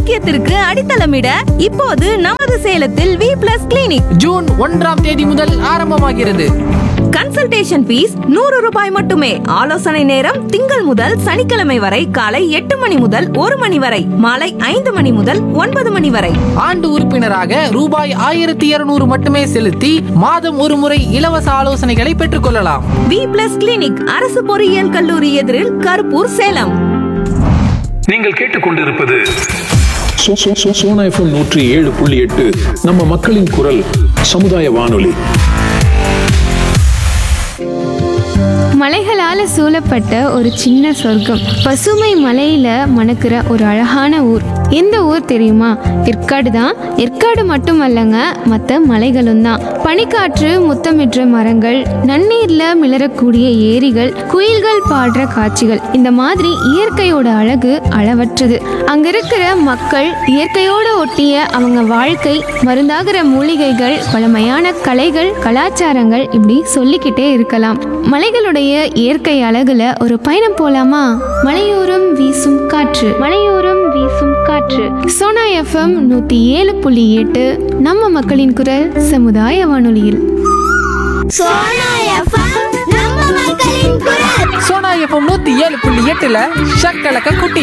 ஆரோக்கியத்திற்கு அடித்தளமிட இப்போது நமது சேலத்தில் வி பிளஸ் கிளினிக் ஜூன் ஒன்றாம் தேதி முதல் ஆரம்பமாகிறது கன்சல்டேஷன் ஃபீஸ் நூறு ரூபாய் மட்டுமே ஆலோசனை நேரம் திங்கள் முதல் சனிக்கிழமை வரை காலை எட்டு மணி முதல் ஒரு மணி வரை மாலை ஐந்து மணி முதல் ஒன்பது மணி வரை ஆண்டு உறுப்பினராக ரூபாய் ஆயிரத்தி இருநூறு மட்டுமே செலுத்தி மாதம் ஒரு முறை இலவச ஆலோசனைகளை பெற்றுக்கொள்ளலாம் வி பிளஸ் கிளினிக் அரசு பொறியியல் கல்லூரி எதிரில் கருப்பூர் சேலம் நீங்கள் கேட்டுக்கொண்டிருப்பது சோ- சோ- சோ- சோனா எஃப்எம் நூற்றி ஏழு புள்ளி எட்டு நம்ம மக்களின் குரல் சமுதாய வானொலி மலைகளால சூழப்பட்ட ஒரு சின்ன சொர்க்கம் பசுமை மலையில மணக்கிற ஒரு அழகான ஊர் எந்த ஊர் தெரியுமா ஏற்காடு தான் ஏற்காடு மட்டுமல்லங்க மற்ற மலைகளும் தான் பனிக்காற்று முத்தமிடுற மரங்கள் நன்னீர்ல மிளறக்கூடிய ஏரிகள் குயில்கள் பாடுற காட்சிகள் இந்த மாதிரி இயற்கையோட அழகு அளவற்றது அங்க இருக்கிற மக்கள் இயற்கையோட ஒட்டிய அவங்க வாழ்க்கை மருந்தாகிற மூலிகைகள் பழமையான கலைகள் கலாச்சாரங்கள் இப்படி சொல்லிக்கிட்டே இருக்கலாம் மலைகளுடைய இயற்கை அழகுல ஒரு பயணம் போலாமா மலையோரம் வீசும் காற்று மலையோரம் வீசும் காற்று சோனா எஃப்எம் நூத்தி ஏழு புள்ளி எட்டு நம்ம மக்களின் குரல் சமுதாய வானொலியில் சோனா எஃப்எம் நம்ம மக்களின் குரல் சோனா எஃப்எம் நூத்தி ஏழு புள்ளி எட்டுல ஷக்கலக்க குட்டி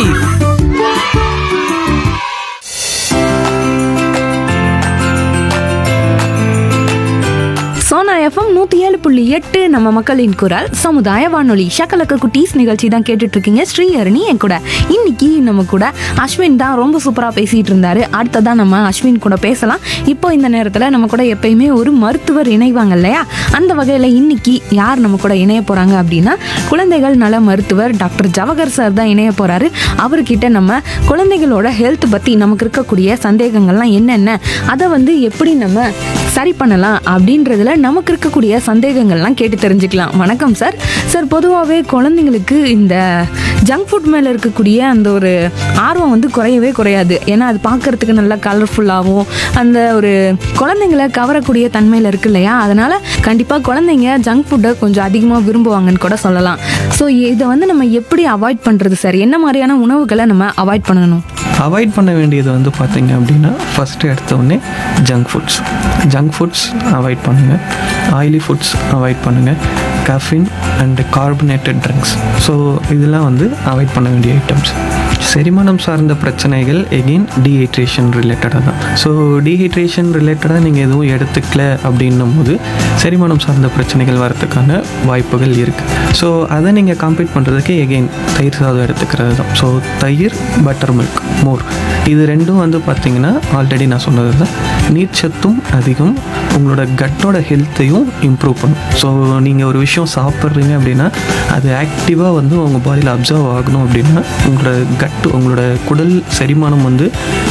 சோனா எஃப்எம் நூத்தி ஏழு புள்ளி எட்டு நம்ம மக்களின் குரல் சமுதாய வானொலி ஷக்கலக்க குட்டீஸ் நிகழ்ச்சி தான் கேட்டுட்டு இருக்கீங்க ஸ்ரீஹரணி என் கூட இன்னைக்கு நம்ம கூட அஸ்வின் தான் ரொம்ப சூப்பரா பேசிட்டு இருந்தாரு அடுத்ததான் நம்ம அஸ்வின் கூட பேசலாம் இப்போ இந்த நேரத்துல நம்ம கூட எப்பயுமே ஒரு மருத்துவர் இணைவாங்க இல்லையா அந்த வகையில இன்னைக்கு யார் நம்ம கூட இணைய போறாங்க அப்படின்னா குழந்தைகள் நல மருத்துவர் டாக்டர் ஜவஹர் சார் தான் இணைய போறாரு அவர்கிட்ட நம்ம குழந்தைகளோட ஹெல்த் பத்தி நமக்கு இருக்கக்கூடிய சந்தேகங்கள்லாம் என்னென்ன அதை வந்து எப்படி நம்ம சரி பண்ணலாம் அப்படின்றதுல நமக்கு இருக்கக்கூடிய சந்தேகங்கள்லாம் கேட்டு தெரிஞ்சுக்கலாம் வணக்கம் சார் சார் பொதுவாகவே குழந்தைங்களுக்கு இந்த ஜங்க் ஃபுட் மேலே இருக்கக்கூடிய அந்த ஒரு ஆர்வம் வந்து குறையவே குறையாது ஏன்னா அது பார்க்கறதுக்கு நல்லா கலர்ஃபுல்லாகவும் அந்த ஒரு குழந்தைங்களை கவரக்கூடிய தன்மையில் இருக்கு இல்லையா அதனால கண்டிப்பாக குழந்தைங்க ஜங்க் ஃபுட்டை கொஞ்சம் அதிகமாக விரும்புவாங்கன்னு கூட சொல்லலாம் ஸோ இதை வந்து நம்ம எப்படி அவாய்ட் பண்ணுறது சார் என்ன மாதிரியான உணவுகளை நம்ம அவாய்ட் பண்ணணும் அவாய்ட் பண்ண வேண்டியது வந்து பார்த்தீங்க அப்படின்னா ஃபஸ்ட்டு எடுத்த உடனே junk foods junk foods avoid பண்ணுங்கள் ஆயிலி ஃபுட்ஸ் அவாய்ட் பண்ணுங்கள் caffeine and carbonated drinks so இதெல்லாம் வந்து அவாய்ட் பண்ண வேண்டிய ஐட்டம்ஸ் செரிமானம் சார்ந்த பிரச்சனைகள் எகெயின் டீஹைட்ரேஷன் ரிலேட்டடாக தான் ஸோ டீஹைட்ரேஷன் ரிலேட்டடாக நீங்கள் எதுவும் எடுத்துக்கல அப்படின்னும் போது செரிமானம் சார்ந்த பிரச்சனைகள் வரதுக்கான வாய்ப்புகள் இருக்குது ஸோ அதை நீங்கள் கம்ப்ளீட் பண்ணுறதுக்கு எகெயின் தயிர் சாதம் எடுத்துக்கிறது தான் ஸோ தயிர் பட்டர் மில்க் மோர் இது ரெண்டும் வந்து பார்த்தீங்கன்னா ஆல்ரெடி நான் சொன்னது தான் நீர்ச்சத்தும் அதிகம் உங்களோட கட்டோட ஹெல்த்தையும் இம்ப்ரூவ் பண்ணும் ஸோ நீங்கள் ஒரு விஷயம் சாப்பிட்றீங்க அப்படின்னா அது ஆக்டிவாக வந்து உங்கள் பாடியில் அப்சர்வ் ஆகணும் அப்படின்னா உங்களோட கட்டு உங்களோட குடல் செரிமானம் வந்து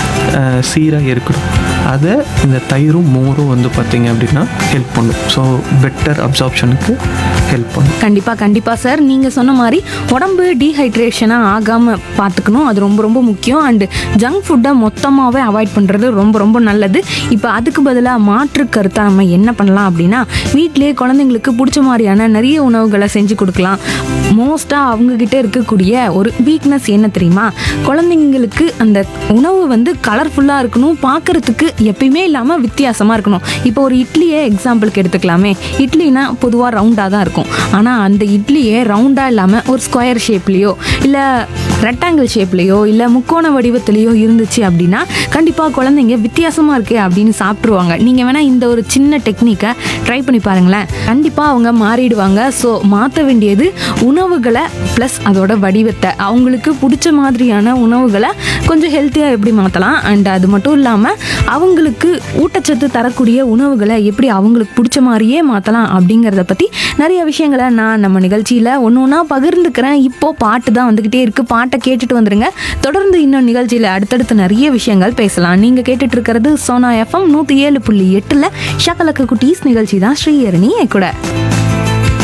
சீராக இருக்கணும் அதை இந்த தயிரும் மோரும் வந்து பார்த்தீங்க அப்படின்னா ஹெல்ப் பண்ணும் ஸோ பெட்டர் அப்சார்ப்ஷனுக்கு ஹெல்ப் பண்ணும் கண்டிப்பா கண்டிப்பா சார் நீங்க சொன்ன மாதிரி உடம்பு டீஹைட்ரேஷனா ஆகாம பார்த்துக்கணும் அது ரொம்ப ரொம்ப முக்கியம் அண்டு ஜங்க் ஃபுட்டை மொத்தமாகவே அவாய்ட் பண்றது ரொம்ப ரொம்ப நல்லது இப்போ அதுக்கு பதிலாக மாற்று கருத்தா நம்ம என்ன பண்ணலாம் அப்படின்னா வீட்டிலேயே குழந்தைங்களுக்கு பிடிச்ச மாதிரியான நிறைய உணவுகளை செஞ்சு கொடுக்கலாம் மோஸ்ட்டாக அவங்கக்கிட்ட இருக்கக்கூடிய ஒரு வீக்னஸ் என்ன தெரியுமா குழந்தைங்களுக்கு அந்த உணவு வந்து கலர்ஃபுல்லாக இருக்கணும் பார்க்கறதுக்கு எப்பயுமே இல்லாமல் வித்தியாசமாக இருக்கணும் இப்போ ஒரு இட்லியே எக்ஸாம்பிளுக்கு எடுத்துக்கலாமே இட்லினா பொதுவாக ரவுண்டாக தான் இருக்கும் ஆனால் அந்த இட்லியே ரவுண்டாக இல்லாமல் ஒரு ஸ்கொயர் ஷேப்லேயோ இல்லை ரெக்டாங்கிள் ஷேப்லேயோ இல்லை முக்கோண வடிவத்திலேயோ இருந்துச்சு அப்படின்னா கண்டிப்பாக குழந்தைங்க வித்தியாசமாக இருக்கே அப்படின்னு சாப்பிட்ருவாங்க நீங்கள் வேணால் இந்த ஒரு சின்ன டெக்னிக்கை ட்ரை பண்ணி பாருங்களேன் கண்டிப்பாக அவங்க மாறிடுவாங்க ஸோ மாற்ற வேண்டியது உணவுகளை ப்ளஸ் அதோட வடிவத்தை அவங்களுக்கு பிடிச்ச மாதிரியான உணவுகளை கொஞ்சம் ஹெல்த்தியாக எப்படி மாற்றலாம் அண்ட் அது மட்டும் இல்லாமல் அவங்களுக்கு ஊட்டச்சத்து தரக்கூடிய உணவுகளை எப்படி அவங்களுக்கு பிடிச்ச மாதிரியே மாற்றலாம் அப்படிங்கிறத பற்றி நிறைய விஷயங்களை நான் நம்ம நிகழ்ச்சியில் ஒன்று ஒன்றா பகிர்ந்துக்கிறேன் இப்போ பாட்டு தான் வந்துக்கிட்டே இருக்குது பாட்டை கேட்டுட்டு வந்துருங்க தொடர்ந்து இன்னும் நிகழ்ச்சியில் அடுத்தடுத்து நிறைய விஷயங்கள் பேசலாம் நீங்கள் கேட்டுட்டு இருக்கிறது சோனா எஃப்எம் நூற்றி ஏழு புள்ளி எட்டில் ஷக்கலக்க குட்டீஸ் நிகழ்ச்சி தான் ஸ்ரீஹரணி என் கூட